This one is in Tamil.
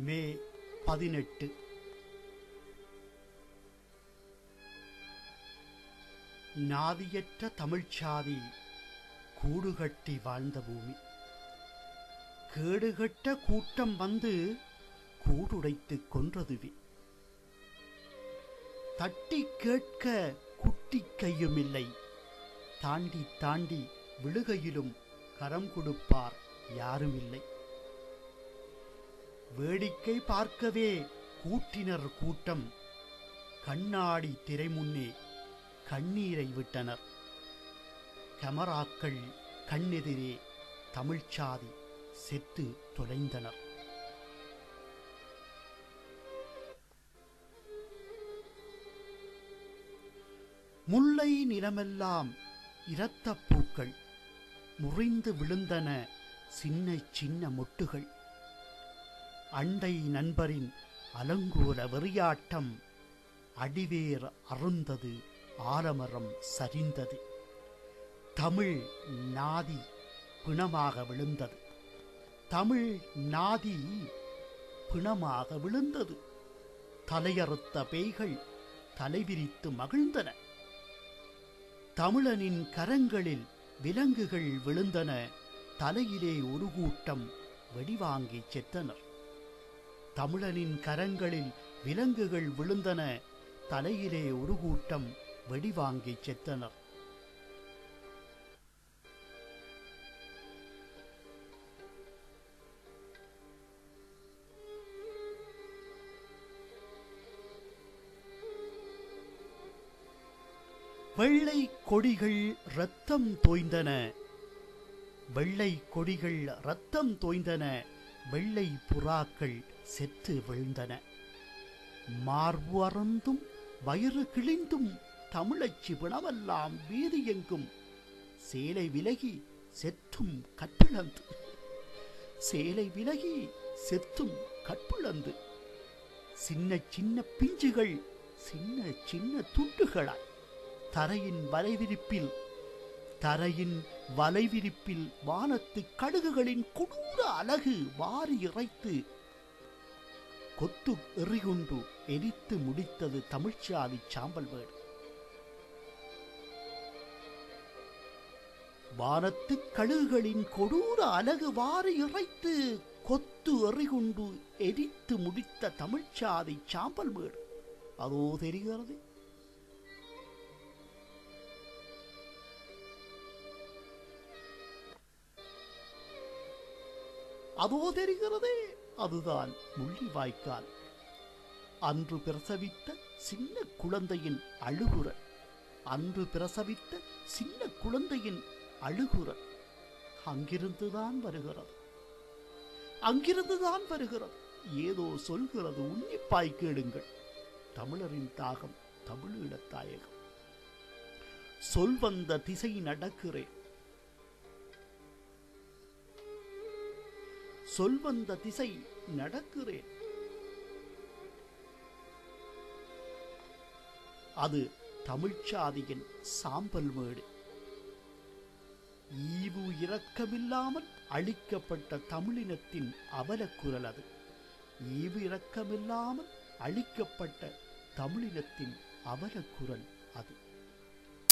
மே பதினெட்டு நாதியற்ற தமிழ்ச்சாதி கூடுகட்டி வாழ்ந்த பூமி கேடுகட்ட கூட்டம் வந்து கூடுடைத்து கொன்றதுவே தட்டி கேட்க குட்டி கையும் இல்லை தாண்டி தாண்டி விழுகையிலும் கரம் கொடுப்பார் யாரும் இல்லை வேடிக்கை பார்க்கவே கூட்டினர் கூட்டம் கண்ணாடி திரை முன்னே கண்ணீரை விட்டனர் கமராக்கள் கண்ணெதிரே தமிழ்ச்சாதி செத்து தொலைந்தனர் முல்லை நிலமெல்லாம் இரத்தப் பூக்கள் முறிந்து விழுந்தன சின்ன சின்ன மொட்டுகள் அண்டை நண்பரின் அலங்கோல வெறியாட்டம் அடிவேர் அருந்தது ஆலமரம் சரிந்தது தமிழ் நாதி பிணமாக விழுந்தது தமிழ் நாதி பிணமாக விழுந்தது தலையறுத்த பேய்கள் தலைவிரித்து மகிழ்ந்தன தமிழனின் கரங்களில் விலங்குகள் விழுந்தன தலையிலே ஒரு கூட்டம் வெடிவாங்கி செத்தனர் தமிழனின் கரங்களில் விலங்குகள் விழுந்தன தலையிலே ஒரு கூட்டம் வெடிவாங்கி செத்தனர் வெள்ளை கொடிகள் ரத்தம் தோய்ந்தன வெள்ளை கொடிகள் ரத்தம் தோய்ந்தன வெள்ளை புறாக்கள் செத்து விழுந்தன மார்பு அறந்தும் வயிறு கிழிந்தும் தமிழச்சி பிணமெல்லாம் வீதியெங்கும் சேலை விலகி செத்தும் கற்பிழந்து சேலை விலகி செத்தும் கற்பிழந்து சின்ன சின்ன பிஞ்சுகள் சின்ன சின்ன துண்டுகளாய் தரையின் வலைவிரிப்பில் தரையின் வலைவிரிப்பில் வானத்து கடுகுகளின் கொடூர அழகு வாரி இறைத்து கொத்து எறிகுண்டு எரித்து முடித்தது தமிழ்ச்சாதி சாம்பல் வேடு வானத்து கழுகுகளின் கொடூர அழகு வாரி இறைத்து கொத்து எறிகுண்டு எரித்து முடித்த தமிழ்ச்சாதி சாம்பல் வீடு அதோ தெரிகிறது அதோ தெரிகிறதே அதுதான் முள்ளிவாய்க்கால் அன்று பிரசவித்த சின்ன குழந்தையின் அழுகுரல் அன்று பிரசவித்த சின்ன குழந்தையின் அழுகுரல் அங்கிருந்துதான் வருகிறது அங்கிருந்துதான் வருகிறது ஏதோ சொல்கிறது உன்னிப்பாய் கேளுங்கள் தமிழரின் தாகம் தமிழீழத் தாயகம் சொல் வந்த திசை நடக்கிறேன் சொல் வந்த திசை நடக்கிறேன் அது தமிழ்ச்சாதியின் சாம்பல் மேடு ஈவு இரக்கமில்லாமல் அழிக்கப்பட்ட தமிழினத்தின் அவலக்குரல் அது ஈவு இரக்கமில்லாமல் அழிக்கப்பட்ட தமிழினத்தின் அவலக்குரல் அது